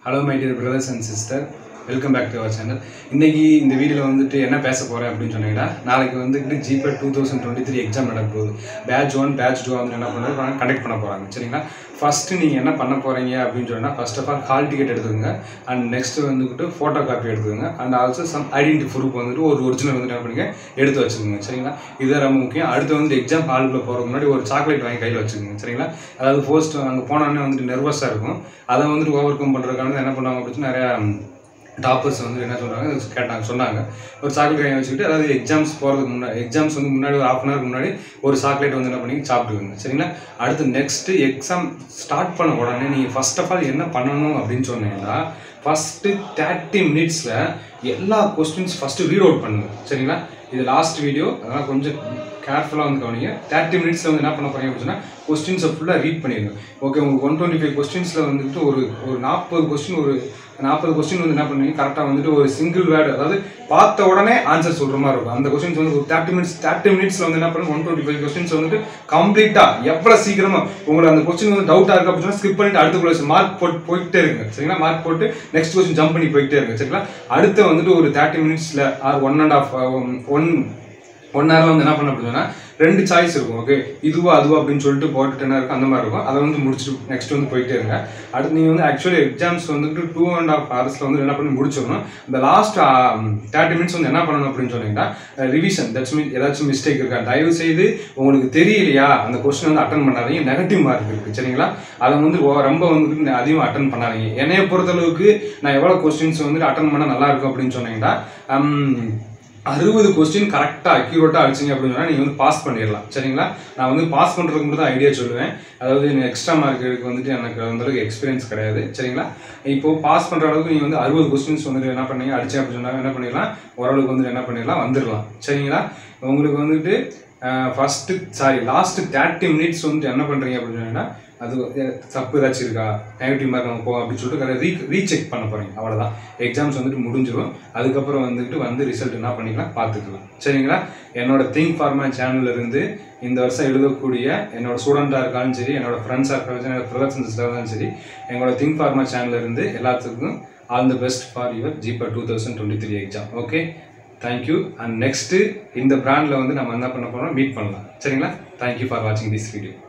hello my dear brothers and sister welcome back to our channel இன்னைக்கு இந்த வீடியோவில் வந்துட்டு என்ன பேச போகிறேன் அப்படின்னு சொன்னீங்கன்னா நாளைக்கு வந்துட்டு GPAT two thousand twenty three exam நடக்க போகுது பேட்ச் ஒன் பேட்ச் டூ வந்து என்ன பண்ணுறாங்க கண்டக்ட் பண்ண போகிறாங்க சரிங்களா ஃபஸ்ட்டு நீங்கள் என்ன பண்ண போகிறீங்க அப்படின்னு சொன்னால் first of all hall ticket எடுத்துக்கோங்க அண்ட் நெக்ஸ்ட் வந்துட்டு ஃபோட்டோ காப்பி எடுத்துக்கோங்க and also some identity proof வந்துட்டு ஒரு ஒரிஜினல் வந்துட்டு என்ன பண்ணுங்க எடுத்து வச்சுக்கோங்க சரிங்களா இது ரொம்ப முக்கியம் அடுத்து வந்து எக்ஸாம் ஹாலுக்குள்ளே போகிறதுக்கு முன்னாடி ஒரு சாக்லேட் வாங்கி கையில் வச்சுக்கோங்க சரிங்களா அதாவது ஃபர்ஸ்ட் அங்கே போனோடனே வந்துட்டு நர்வஸாக இருக்கும் அதை வந்துட்டு ஓவர் கம் பண்ணுறதுக்கான என்ன பண்ணுவாங்க அப்படின்னு நிறையா டாப்பர்ஸ் வந்து என்ன சொல்கிறாங்க கேட்டாங்க சொன்னாங்க ஒரு சாக்லேட் வாங்கி வச்சுக்கிட்டு அதாவது எக்ஸாம்ஸ் போகிறதுக்கு முன்னாடி எக்ஸாம்ஸ் வந்து முன்னாடி ஒரு ஹாஃப் அன் ஹவருக்கு முன்னாடி ஒரு சாக்லேட் வந்து என்ன பண்ணி சாப்பிட்டுக்கோங்க சரிங்களா அடுத்து நெக்ஸ்ட்டு எக்ஸாம் ஸ்டார்ட் பண்ண உடனே நீங்கள் ஃபர்ஸ்ட் ஆஃப் ஆல் என்ன பண்ணணும் அப்படின்னு சொன்னீங்கன்னா ஃபஸ்ட்டு தேர்ட்டி மினிட்ஸில் எல்லா கொஸ்டின்ஸ் ஃபஸ்ட்டு ரீட் அவுட் பண்ணுங்க சரிங்களா இது லாஸ்ட் வீடியோ அதனால் கொஞ்சம் கேர்ஃபுல்லாக வந்து கவனிங்க தேர்ட்டி மினிட்ஸில் வந்து என்ன பண்ண போறீங்க அப்படின்னு சொன்னால் கொஸ்டின்ஸை ஃபுல்லாக ரீட் பண்ணிடுங்க ஓகே உங்களுக்கு ஒன் டுவெண்ட்டி ஃபைவ் கொஸ்டின்ஸில் வந்துட்டு ஒரு ஒரு நாற்பது கொஸ்டின் ஒரு நாற்பது கொஸ்டின் வந்து என்ன பண்ணுவீங்க கரெக்டாக வந்துட்டு ஒரு சிங்கிள் வேர்டு அதாவது பார்த்த உடனே ஆன்சர் சொல்கிற மாதிரி இருக்கும் அந்த கொஸ்டின்ஸ் வந்து ஒரு தேர்ட்டி மினிட்ஸ் தேர்ட்டி மினிட்ஸில் வந்து என்ன பண்ணுங்க ஒன் டுவெண்ட்டி ஃபைவ் கொஸ்டின்ஸ் வந்துட்டு கம்ப்ளீட்டாக எவ்வளோ சீக்கிரமாக உங்களுக்கு அந்த கொஸ்டின் வந்து டவுட்டாக இருக்கு அப்படின்னு ஸ்கிப் பண்ணிட்டு அடுத்த கொஸ்டின் மார்க் போட்டு போயிட்டே இருங்க சரிங்களா மார்க் போட்டு நெக்ஸ்ட் கொஸ்டின் ஜம்ப் பண்ணி போயிட்டே இருங்க சரிங்களா அடுத்து வந்துட்டு ஒரு தேர்ட்டி மினிட்ஸில் or one and half one one ஹவரில் வந்து என்ன பண்ண அப்படின்னா ரெண்டு சாய்ஸ் இருக்கும் ஓகே இதுவா அதுவா அப்படின்னு சொல்லிட்டு போட்டுட்டு என்ன இருக்கும் அந்த மாதிரி இருக்கும் அதை வந்து முடிச்சுட்டு நெக்ஸ்ட் வந்து போயிட்டே இருங்க அடுத்து நீங்கள் வந்து ஆக்சுவலி எக்ஸாம்ஸ் வந்துட்டு டூ அண்ட் ஆஃப் ஹவர்ஸில் வந்து என்ன பண்ணி முடிச்சிடணும் இந்த லாஸ்ட் தேர்ட்டி மினிட்ஸ் வந்து என்ன பண்ணணும் அப்படின்னு சொன்னீங்கன்னா ரிவிஷன் தட்ஸ் மீன் ஏதாச்சும் மிஸ்டேக் இருக்கா தயவு செய்து உங்களுக்கு தெரியலையா அந்த கொஸ்டின் வந்து அட்டன் பண்ணாதீங்க நெகட்டிவ் மார்க் இருக்குது சரிங்களா அதை வந்து ஓ- ரொம்ப வந்துட்டு அதிகமாக அட்டன் பண்ணாதீங்க என்னைய பொறுத்தளவுக்கு நான் எவ்வளோ கொஸ்டின்ஸ் வந்துட்டு அட்டன் பண்ணால் நல்லா இருக்கும் அப்படின்னு சொன்னீங்கன்னா ஹம், அறுபது கொஸ்டின் கரெக்டாக அக்யூரேட்டாக அடிச்சிங்க அப்படின்னு சொன்னால் நீங்கள் வந்து பாஸ் பண்ணிடலாம் சரிங்களா நான் வந்து பாஸ் பண்ணுறதுக்கு மட்டும் தான் ஐடியா சொல்லுவேன் அதாவது எக்ஸ்ட்ரா மார்க் எடுக்க வந்துட்டு எனக்கு அந்த அளவுக்கு எக்ஸ்பீரியன்ஸ் கிடையாது சரிங்களா இப்போ பாஸ் பண்ணுற அளவுக்கு நீங்கள் வந்து அறுபது கொஸ்டின்ஸ் வந்துட்டு என்ன பண்ணீங்க அடிச்சேன் அப்படின்னு சொன்னாங்க என்ன பண்ணிடலாம் ஓரளவுக்கு வந்துட்டு என்ன பண்ணிடலாம் வந்துடலாம் சரிங்களா உங்களுக்கு வந்துட்டு first sorry last thirty minutes வந்துட்டு என்ன பண்ணுறீங்க அப்படின்னு சொன்னீங்கன்னா அது அஹ், தப்பு ஏதாச்சும் இருக்கா நெகட்டிவ் மார்க் நம்ம போ அப்படின்னு சொல்லிட்டு ரீ ரீசெக் பண்ண போகிறீங்க அவ்வளோதான் எக்ஸாம்ஸ் வந்துட்டு முடிஞ்சிடும் அதுக்கப்புறம் வந்துட்டு வந்து ரிசல்ட் என்ன பண்ணிக்கலாம் பார்த்துக்கலாம் சரிங்களா என்னோட திங்க் ஃபார்மா சேனல்ல இருந்து இந்த வருஷம் எழுதக்கூடிய என்னோட ஸ்டூடெண்ட்டாக இருக்காலும் சரி என்னோட ஃப்ரெண்ட்ஸாக இருக்காலும் சரி என்னோட பிரதர்ஸ் அண்ட் சிஸ்டர் இருந்தாலும் சரி எங்களோட திங்க் ஃபார்மா சேனல்ல இருந்து எல்லாத்துக்கும் all the best for your GPAT two thousand twenty three exam okay thank you and next இந்த பிராண்டில் வந்து நம்ம என்ன பண்ண போகிறோம் மீட் பண்ணலாம் சரிங்களா தேங்க்யூ ஃபார் வாட்சிங் திஸ் வீடியோ